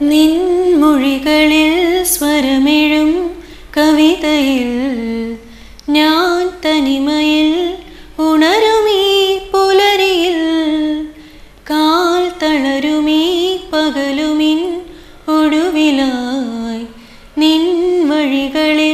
നിൻമൊഴികളിൽ സ്വരമിഴും കവിതയിൽ ഞാൻ തനിമയിൽ ഉണരുമീ പുലരിയിൽ കാൽ തളരുമീ പകലുമിൻ ഒടുവിലായി നിൻ വഴികളിൽ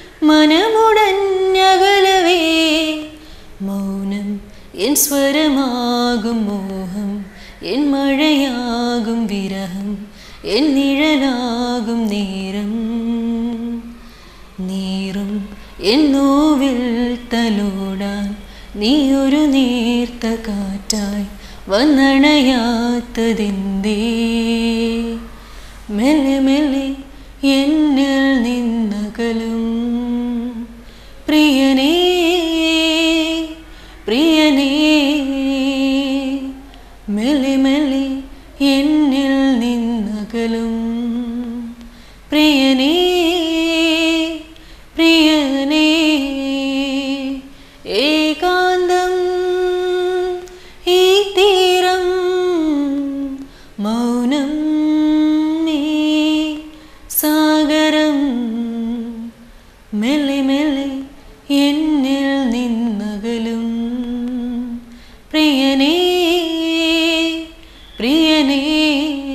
മനമുടഞ്ഞകലവേ മൗനം എൻ സ്വരമാകും മോഹം എൻ മഴയാകും വിരഹം എൻ നിഴലാകും നേരം നീറും എൻ നോവിൽ തലോടാൻ നീ ഒരു നേർത്ത കാറ്റായി വന്നണയാത്തതെന്തേ മെല്ലെ മെല്ലെ എന്നിൽ നിന്നകലും പ്രിയനേ പ്രിയനേ മെല്ലെ മെല്ലെ എന്നിൽ നിന്നകലും പ്രിയനേ പ്രിയനേ ഏകാന്തം ഈ തീരം മൗനം ഈ സാഗരം മെല്ലെ മെല്ലെ എന്നിൽ നിന്നകലും പ്രിയനേ പ്രിയനേ